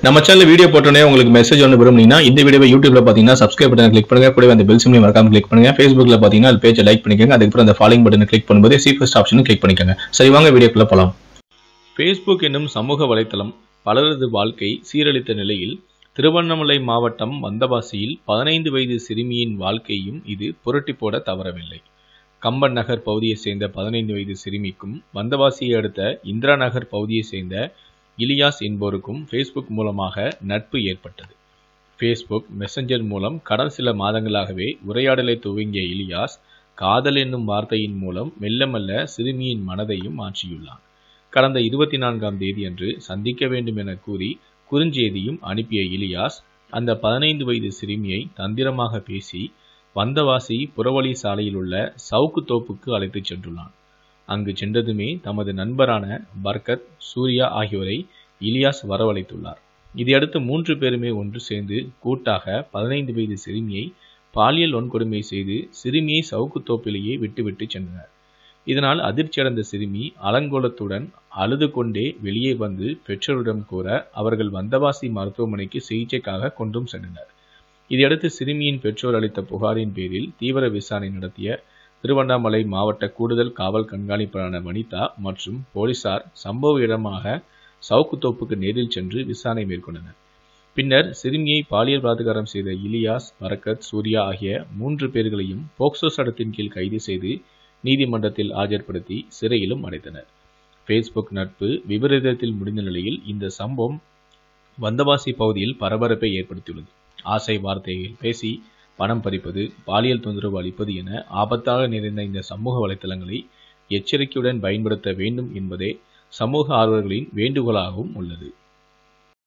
நம்ம channel video போட்டோன்னே உங்களுக்கு மெசேஜ் ஒன்று விரும்புனீங்கன்னா இந்த வீடியோவை யூடியூப்ல பார்த்தீங்கன்னா சப்ஸ்கிரைப் பட்டன் கிளிக் பண்ணுங்க கூடவே அந்த பெல் சிம்லையும் மறக்காம கிளிக் பண்ணுங்க ஃபேஸ்புக்ல பார்த்தீங்கன்னா அது பேஜை லைக் பண்ணிக்கோங்க அதுக்கப்புறம் அந்த ஃபாலோயிங் பட்டனை கிளிக் பண்ணும்போது சி ஃபர்ஸ்ட் ஆப்ஷனும் கிளிக் பண்ணிக்கோங்க சரி வாங்க வீடியோக்குள்ள போலாம் ஃபேஸ்புக் என்னும் சமூக வலைத்தளம் பலரது வாழ்க்கை சீரழித்த நிலையில் திருவண்ணாமலை மாவட்டம் வந்தவாசியில் பதினைந்து வயது சிறுமியின் வாழ்க்கையும் இது புரட்டி போட தவறவில்லை கம்பன் நகர் பகுதியைச் சேர்ந்த பதினைந்து வயது சிறுமிக்கும் வந்தவாசியை அடுத்த இந்திரா நகர் பகுதியைச் சேர்ந்த இலியாஸ் என்போருக்கும் ஃபேஸ்புக் மூலமாக நட்பு ஏற்பட்டது ஃபேஸ்புக் மெசஞ்சர் மூலம் கடந்த சில மாதங்களாகவே உரையாடலை துவங்கிய இலியாஸ் காதல் என்னும் வார்த்தையின் மூலம் மெல்ல மெல்ல சிறுமியின் மனதையும் மாற்றியுள்ளான் கடந்த இருபத்தி நான்காம் தேதியன்று சந்திக்க வேண்டும் என கூறி குறுஞ்செய்தியும் அனுப்பிய இலியாஸ் அந்த பதினைந்து வயது சிறுமியை தந்திரமாக பேசி வந்தவாசி புறவழி சாலையில் உள்ள சவுக்கு தோப்புக்கு அழைத்துச் சென்றுள்ளான் அங்கு சென்றதுமே தமது நண்பரான பர்கத் சூர்யா ஆகியோரை இலியாஸ் வரவழைத்துள்ளார் இதையடுத்து மூன்று பேருமே ஒன்று சேர்ந்து கூட்டாக பதினைந்து வயது சிறுமியை பாலியல் வன்கொடுமை செய்து சிறுமியை சவுக்கு தோப்பிலேயே விட்டுவிட்டு சென்றனர் இதனால் அதிர்ச்சியடைந்த சிறுமி அலங்கோலத்துடன் அழுது கொண்டே வெளியே வந்து பெற்றோரிடம் கூற அவர்கள் வந்தவாசி மருத்துவமனைக்கு சிகிச்சைக்காக கொண்டும் சென்றனர் இதையடுத்து சிறுமியின் பெற்றோர் அளித்த புகாரின் பேரில் தீவிர விசாரணை நடத்திய திருவண்ணாமலை மாவட்ட கூடுதல் காவல் கண்காணிப்பாளரான வனிதா மற்றும் போலீசார் சம்பவ இடமாக சவுக்குத்தோப்புக்கு நேரில் சென்று விசாரணை மேற்கொண்டனர் பின்னர் சிறுமியை பாலியல் பலாத்காரம் செய்த இலியாஸ் பரக்கத் சூர்யா ஆகிய மூன்று பேர்களையும் போக்சோ சட்டத்தின் கீழ் கைது செய்து நீதிமன்றத்தில் ஆஜர்படுத்தி சிறையிலும் அடைத்தனர் ஃபேஸ்புக் நட்பு விபரீதத்தில் முடிந்த நிலையில் இந்த சம்பவம் வந்தவாசி பகுதியில் பரபரப்பை ஏற்படுத்தியுள்ளது ஆசை வார்த்தைகள் பேசி பணம் பறிப்பது பாலியல் தொந்தரவு அளிப்பது என ஆபத்தாக நிறைந்த இந்த சமூக வலைத்தளங்களை எச்சரிக்கையுடன் பயன்படுத்த வேண்டும் என்பதே சமூக ஆர்வலர்களின் வேண்டுகோளாகவும் உள்ளது